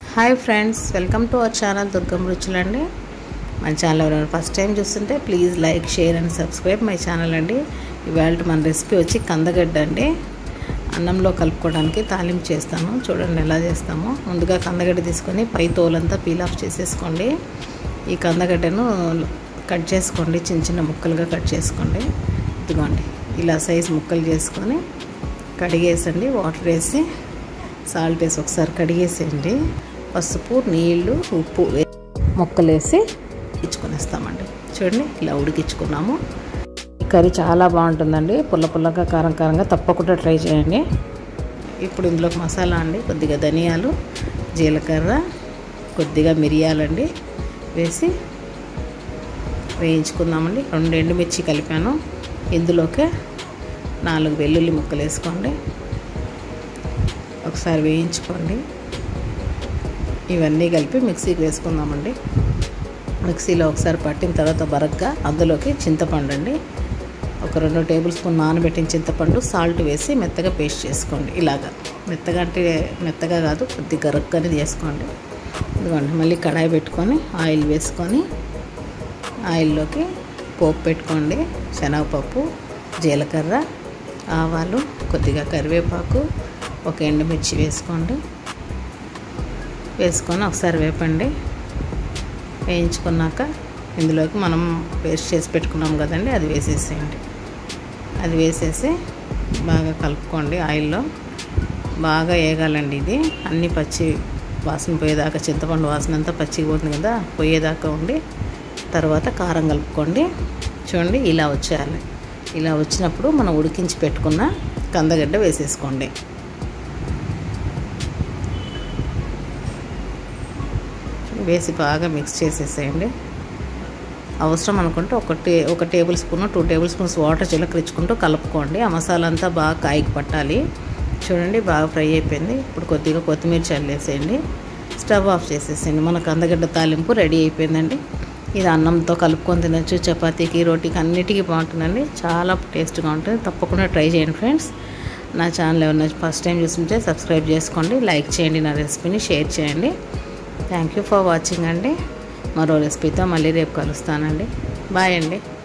hi friends welcome to our channel Durgam రుచులండి మన channel ఎవరైనా ఫస్ట్ టైం చూస్తుంటే please like share and subscribe my channel అండి ఇవాళ మన రెసిపీ వచ్చి కందగడ్డ అండి అన్నంలో కలుపుకోవడానికి తాలింపు చేస్తాను చూడండి ఎలా చేస్తామో ముందుగా కందగడ్డ తీసుకొని పై తోలంతా పీల్ ఆఫ్ చేసేసుకోండి ఈ కందగడ్డను కట్ చేసుకోండి చిన్న చిన్న ముక్కలుగా కట్ చేసుకోండి ఇదిగోండి ఇలా సైజ్ ముక్కలు చేసుకొని కడిగేసండి వాటర్ వేసి సాల్ట్ వేసి ఒకసారి కడిగేసేయండి పసుపు నీళ్ళు ఉప్పు ముక్కలు వేసి ఇచ్చుకొనేస్తామండి చూడండి ఇలా ఉడికించుకున్నాము ఈ కర్రీ చాలా బాగుంటుందండి పుల్ల పుల్లగా కారం కారంగా తప్పకుండా ట్రై చేయండి ఇప్పుడు ఇందులోకి మసాలా అండి కొద్దిగా ధనియాలు జీలకర్ర కొద్దిగా మిరియాలండి వేసి వేయించుకుందామండి రెండు ఎండుమిర్చి కలిపాను ఇందులోకి నాలుగు వెల్లుల్లి ముక్కలు వేసుకోండి ఒకసారి వేయించుకోండి ఇవన్నీ కలిపి మిక్సీకి వేసుకుందామండి మిక్సీలో ఒకసారి పట్టిన తర్వాత బరగ్గా అందులోకి చింతపండు అండి ఒక రెండు టేబుల్ స్పూన్ నానబెట్టిన చింతపండు సాల్ట్ వేసి మెత్తగా పేస్ట్ చేసుకోండి ఇలాగా మెత్తగా అంటే మెత్తగా కాదు కొద్ది గరక్కని చేసుకోండి ఇదిగోండి మళ్ళీ కడాయి పెట్టుకొని ఆయిల్ వేసుకొని ఆయిల్లోకి పోపు పెట్టుకోండి శనగపప్పు జీలకర్ర ఆవాలు కొద్దిగా కరివేపాకు ఒక ఎండుమిర్చి వేసుకోండి వేసుకొని ఒకసారి వేపండి వేయించుకున్నాక ఇందులోకి మనం పేస్ట్ చేసి పెట్టుకున్నాం కదండి అది వేసేసేయండి అది వేసేసి బాగా కలుపుకోండి ఆయిల్లో బాగా వేగాలండి ఇది అన్నీ పచ్చి వాసన పోయేదాకా చింతపండు వాసన అంతా పచ్చిగా పోతుంది కదా పోయేదాకా ఉండి తర్వాత కారం కలుపుకోండి చూడండి ఇలా వచ్చేయాలి ఇలా వచ్చినప్పుడు మనం ఉడికించి పెట్టుకున్న కందగడ్డ వేసేసుకోండి వేసి బాగా మిక్స్ చేసేసేయండి అవసరం అనుకుంటే ఒక టే ఒక tablespoon two tablespoons water చిలకరించుకుంటూ కలుపుకోండి ఆ మసాలా అంతా బాగా కాయకి పట్టాలి చూడండి బాగా ఫ్రై అయిపోయింది ఇప్పుడు కొద్దిగా కొత్తిమీర చల్లేసేయండి స్టవ్ ఆఫ్ చేసేసేయండి మన కందగడ్డ తాలింపు రెడీ అయిపోయిందండి ఇది అన్నంతో కలుపుకొని తినచ్చు చపాతీకి రోటీకి అన్నిటికీ బాగుంటుందండి చాలా టేస్ట్గా ఉంటుంది తప్పకుండా ట్రై చేయండి ఫ్రెండ్స్ నా ఛానల్ ఏమన్నా ఫస్ట్ టైం చూస్తుంటే సబ్స్క్రైబ్ చేసుకోండి లైక్ చేయండి నా రెసిపీని షేర్ చేయండి థ్యాంక్ యూ ఫర్ వాచింగ్ అండి మరో రెసిపీతో మళ్ళీ రేపు కలుస్తానండి బాయ్ అండి